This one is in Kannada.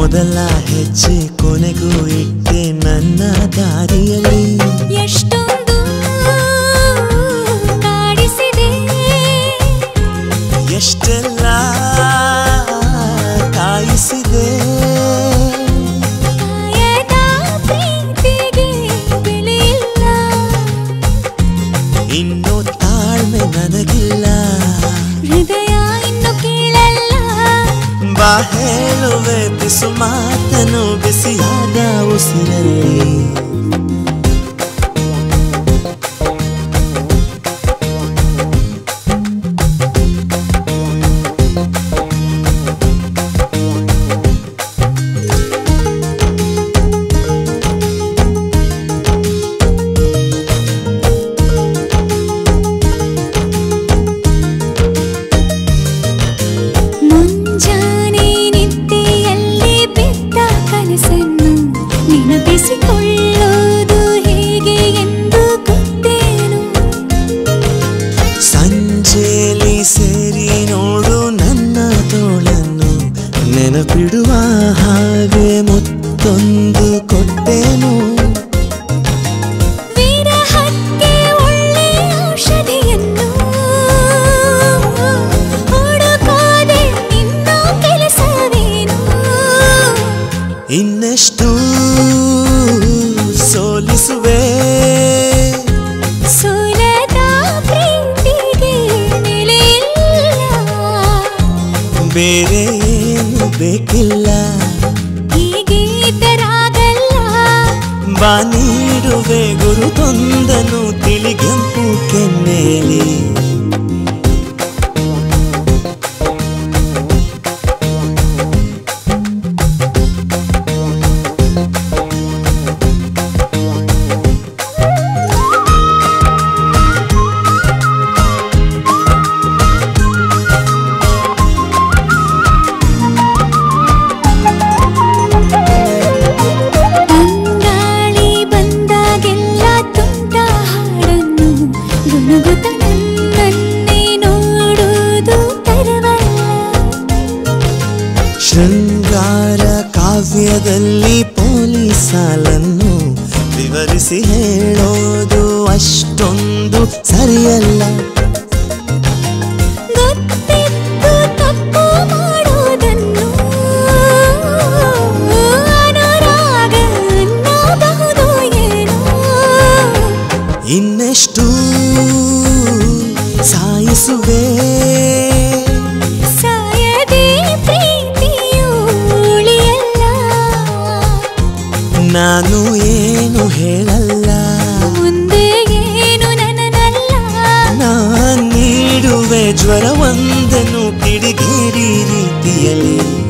ಮೊದಲ ಹೆಜ್ಜೆ ಕೊನೆಗೂ ಇಟ್ಟೆ ನನ್ನ ದಾರಿಯಲ್ಲಿ ಎಷ್ಟೊಂದು ಕಾಡಿಸಿದೆ ಎಷ್ಟೆಲ್ಲ ಕಾಯಿಸಿದೆ ಕಾಯದ ಪ್ರೀತಿಗೆ ಬೆಲೆಯಿಲ್ಲ ಇನ್ನು ತಾಳ್ಮೆ ನನಗಿಲ್ಲ ಹೃದಯ ಇನ್ನು ಕೇಳಲ್ಲ ಬಾ ಹೇಳುವೆ ಬಿಸು ಮಾತನು ಬಿಸಿಯಾದ ಉಸಿರಲ್ಲಿ ಮುಂಜಾನೆ ನಿದ್ದೆಯಲ್ಲಿ ಬಿದ್ದ ಕನಸನ್ನು ನೆನಪಿಸಿಕೊಳ್ಳೋದು ಹೇಗೆ ಎಂದು ಗೊತ್ತೇನು ಸಂಜೆಲಿ ಸೇರಿ ನೋಡು ನನ್ನ ತೋಳನ್ನು ನೆನಪಿಡುವ ಹಾಗೆ ಮುತ್ತೊಂದು ಕೊಟ್ಟೇನು ವಿರಹಕ್ಕೆ ಒಳ್ಳೆ ಔಷಧಿಯನ್ನು ಹುಡುಕೋದೆ ನಿನ್ನ ಕೆಲಸವೇನು ಇನ್ನೆಷ್ಟು ಸೋಲಿಸುವೆ ಸೋಲದ ಪ್ರೀತಿಗೆ ನೆಲೆಯಿಲ್ಲ ಬೇರೆ ಏನು ಬೇಕಿಲ್ಲ ಹೀಗೆ ಇದ್ದರಾಗಲ್ಲ ಬಾ ನೀಡುವೆ ಗುರುತೊಂದನು ತಿಳಿಗೆಂಪು ಕೆನ್ನೇಲಿ ತಂಗಾಳಿ ಬಂದಾಗೆಲ್ಲ ತುಂಟ ಹಾಡನ್ನು ಗುನುಗುತ್ತ ನನ್ನನ್ನೇ ನೋಡುವುದು ತರವಲ್ಲ ಶೃಂಗಾರ ಕಾವ್ಯದಲ್ಲಿ ಪೊಲೀಸ್ ಸಾಲನ್ನು ವಿವರಿಸಿ ಹೇಳೋದು ಅಷ್ಟೊಂದು ಸರಿಯಲ್ಲ ಗೊತ್ತಿದ್ದು ತಪ್ಪು ಮಾಡೋದನ್ನು ಅನುರಾಗ ಅನ್ನಬಹುದು ಏನೋ ಇನ್ನೆಷ್ಟು ಸಾಯಿಸುವೆ ಸಾಯದೆ ಪ್ರೀತಿಯು ಉಳಿಯಲ್ಲ ನಾನು ಏನು ಹೇಳಲ್ಲ ಮುಂದೆ ಏನು ನನ್ನನಲ್ಲ ನಾನ್ ನೀಡುವೆ ಜ್ವರವೊಂದನ್ನು ಕಿಡಿಗೇರಿ ರೀತಿಯಲ್ಲಿ